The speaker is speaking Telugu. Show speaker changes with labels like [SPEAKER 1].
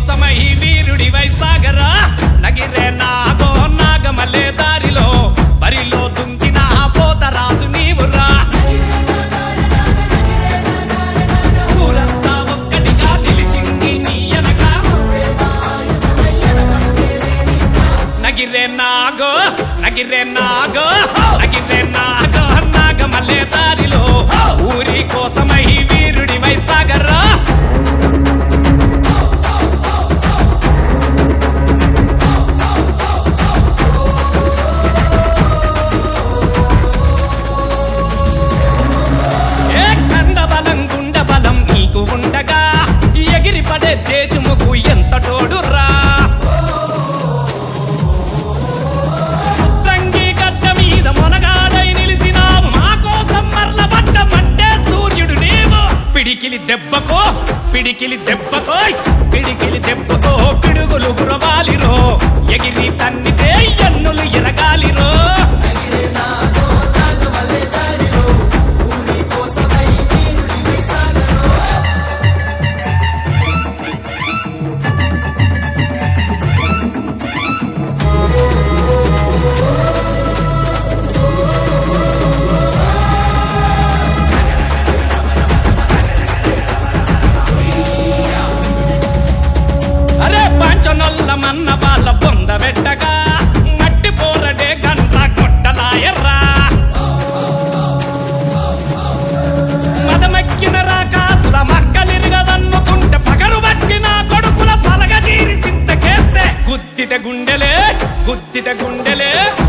[SPEAKER 1] కోసమై వీరుడి వైసాగరా నగిరే నాగో నాగమల్లే దారిలో బరిలో దుంకిన పోతరాజు నీవురా ఊరంతా ఒక్కటిగా నిలిచింది నీ ఎనక నగిరే నాగో నగిరే నాగో నగిరే నాగో నాగమల్లే దారిలో ఊరి కోసమై వీరుడి వైసాగరా ఏ కండ బలం గుండ బలం నీకు ఉండగా ఎగిరి పడే దేశముకు ఎంత తోడురా ఉత్తంగి గడ్డ మీద మొనగాడై నిలిచినావు మా కోసం మరల పడ్డమంటే సూర్యుడు నీవు పిడికిలి దెబ్బకో పిడికిలి దెబ్బకో పిడికిలి దెబ్బకో పిడుగులు గురవాలిరో ఎగిరి తన్నితే ఎన్నులు ఎరగాలిరో అరే పంచనొల్ల మన్న వాళ్ళ బొంద పెట్టగా మట్టి పోరడే గంట కొట్టలాయర్రా మదమెక్కిన రాకాసుల మక్కలిరగదన్నుకుంటే పగరు పట్టిన కొడుకుల పలగ తీరి సింతకేస్తే గుద్దితే గుండెలే గుద్దితే గుండెలే